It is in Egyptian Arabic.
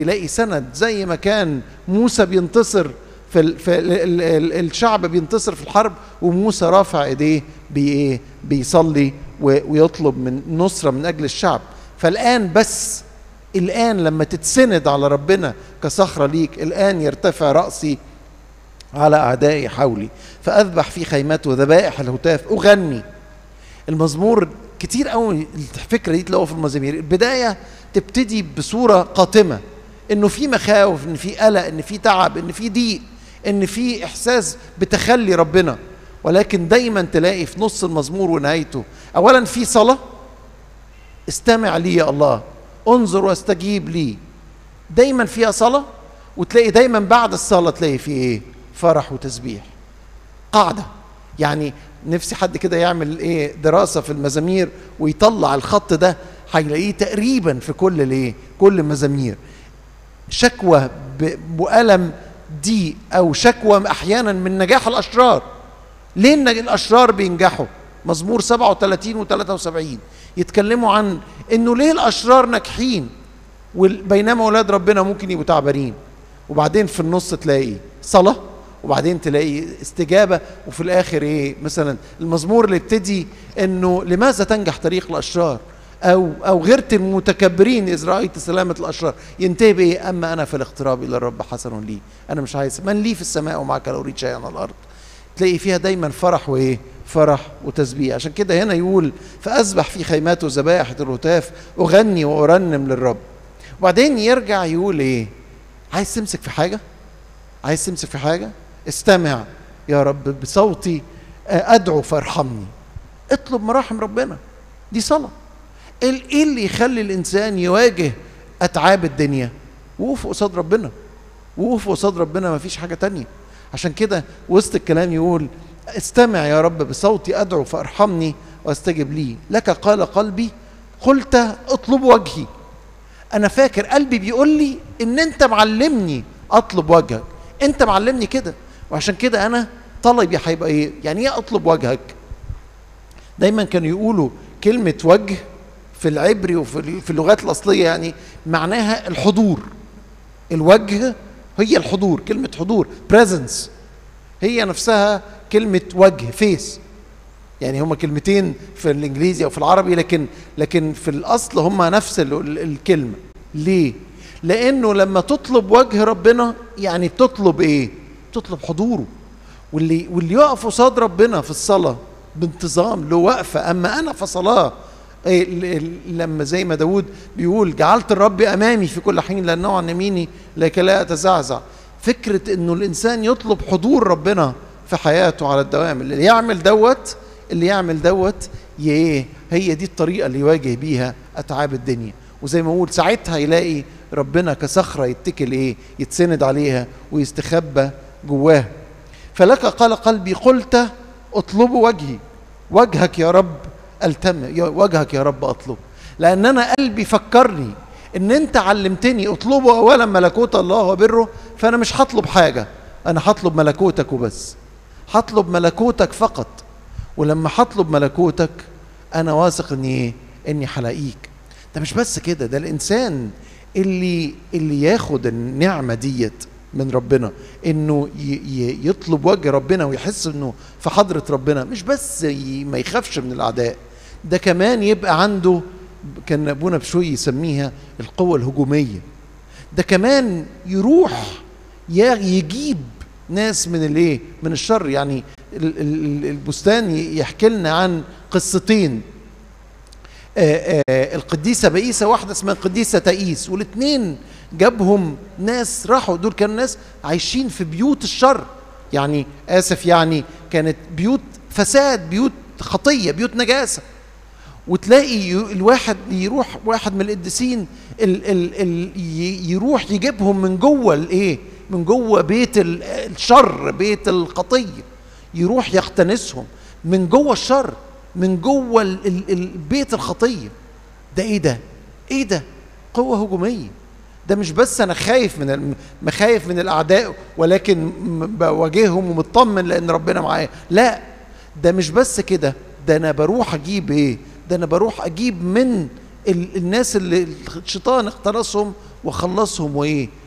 يلاقي سند زي ما كان موسى بينتصر في, ال... في ال... ال... ال... الشعب بينتصر في الحرب وموسى رافع ايديه بي ايه بيصلي و... ويطلب من نصرة من اجل الشعب فالان بس الان لما تتسند على ربنا كصخرة ليك الان يرتفع رأسي على اعدائي حولي فاذبح في خيمته ذبائح الهتاف اغني المزمور كتير قوي الفكره دي تلاقوها في المزامير البدايه تبتدي بصوره قاتمه انه في مخاوف ان في قلق ان في تعب ان في ضيق ان في احساس بتخلي ربنا ولكن دايما تلاقي في نص المزمور ونهايته اولا في صلاه استمع لي يا الله انظر واستجيب لي دايما فيها صلاه وتلاقي دايما بعد الصلاه تلاقي في ايه فرح وتسبيح قاعده يعني نفسي حد كده يعمل ايه دراسه في المزامير ويطلع الخط ده هيلاقيه تقريبا في كل الايه كل المزامير شكوى بألم دي او شكوى احيانا من نجاح الاشرار ليه ان الاشرار بينجحوا مزمور 37 و73 يتكلموا عن انه ليه الاشرار ناجحين بينما اولاد ربنا ممكن يبقوا تعبانين وبعدين في النص تلاقي صلاه وبعدين تلاقي استجابه وفي الاخر ايه مثلا المزمور اللي يبتدي انه لماذا تنجح طريق الاشرار او او غيرت المتكبرين اذ رايت سلامه الاشرار ينتهي بايه اما انا في الاقتراب الى الرب حسن لي انا مش عايز من لي في السماء ومعك لا اريد شيئا على الارض تلاقي فيها دايما فرح وايه فرح وتسبيح عشان كده هنا يقول فاذبح في خيماته ذبائح الهتاف اغني وارنم للرب وبعدين يرجع يقول ايه عايز تمسك في حاجه عايز تمسك في حاجه استمع يا رب بصوتي ادعو فارحمني اطلب مراحم ربنا دي صلاه ايه اللي يخلي الانسان يواجه اتعاب الدنيا وقوف قصاد ربنا وقوف قصاد ربنا ما فيش حاجه تانية عشان كده وسط الكلام يقول استمع يا رب بصوتي ادعو فارحمني واستجب لي لك قال قلبي قلت اطلب وجهي انا فاكر قلبي بيقول لي ان انت معلمني اطلب وجهك انت معلمني كده وعشان كده انا طلبي هيبقى ايه يعني ايه اطلب وجهك دايما كانوا يقولوا كلمه وجه في العبري وفي اللغات الاصليه يعني معناها الحضور الوجه هي الحضور كلمه حضور presence هي نفسها كلمه وجه فيس يعني هما كلمتين في الانجليزي او في العربي لكن لكن في الاصل هما نفس الكلمه ليه لانه لما تطلب وجه ربنا يعني بتطلب ايه تطلب حضوره واللي واللي يقف قصاد ربنا في الصلاه بانتظام له وقفه اما انا فصلاه إيه لما زي ما داود بيقول جعلت الرب امامي في كل حين لانه عن يميني لكي لا اتزعزع فكره انه الانسان يطلب حضور ربنا في حياته على الدوام اللي يعمل دوت اللي يعمل دوت ايه هي دي الطريقه اللي يواجه بيها اتعاب الدنيا وزي ما اقول ساعتها يلاقي ربنا كصخره يتكل ايه يتسند عليها ويستخبى جواها فلك قال قلبي قلت اطلب وجهي وجهك يا رب التم وجهك يا رب اطلب لان انا قلبي فكرني ان انت علمتني اطلبوا اولا ملكوت الله وبره فانا مش هطلب حاجه انا هطلب ملكوتك وبس هطلب ملكوتك فقط ولما هطلب ملكوتك انا واثق اني ايه اني هلاقيك ده مش بس كده ده الانسان اللي اللي ياخد النعمه ديت من ربنا انه يطلب وجه ربنا ويحس انه في حضره ربنا مش بس ما يخافش من الاعداء ده كمان يبقى عنده كان ابونا بشوي يسميها القوه الهجوميه ده كمان يروح يجيب ناس من الايه من الشر يعني البستان يحكي لنا عن قصتين آآ آآ القديسه بئيسه واحده اسمها القديسه تئيس والاثنين جابهم ناس راحوا دول كانوا ناس عايشين في بيوت الشر يعني اسف يعني كانت بيوت فساد بيوت خطيه بيوت نجاسه وتلاقي الواحد يروح واحد من القديسين ال ال ال يروح يجيبهم من جوه الايه من جوه بيت الشر بيت الخطيه يروح يختنسهم من جوه الشر من جوه البيت الخطيه ده ايه ده ايه ده قوه هجوميه ده مش بس انا خايف من خايف من الاعداء ولكن بواجههم ومطمن لان ربنا معايا لا ده مش بس كده ده انا بروح اجيب ايه ده انا بروح اجيب من الناس اللي الشيطان اخترسهم واخلصهم وايه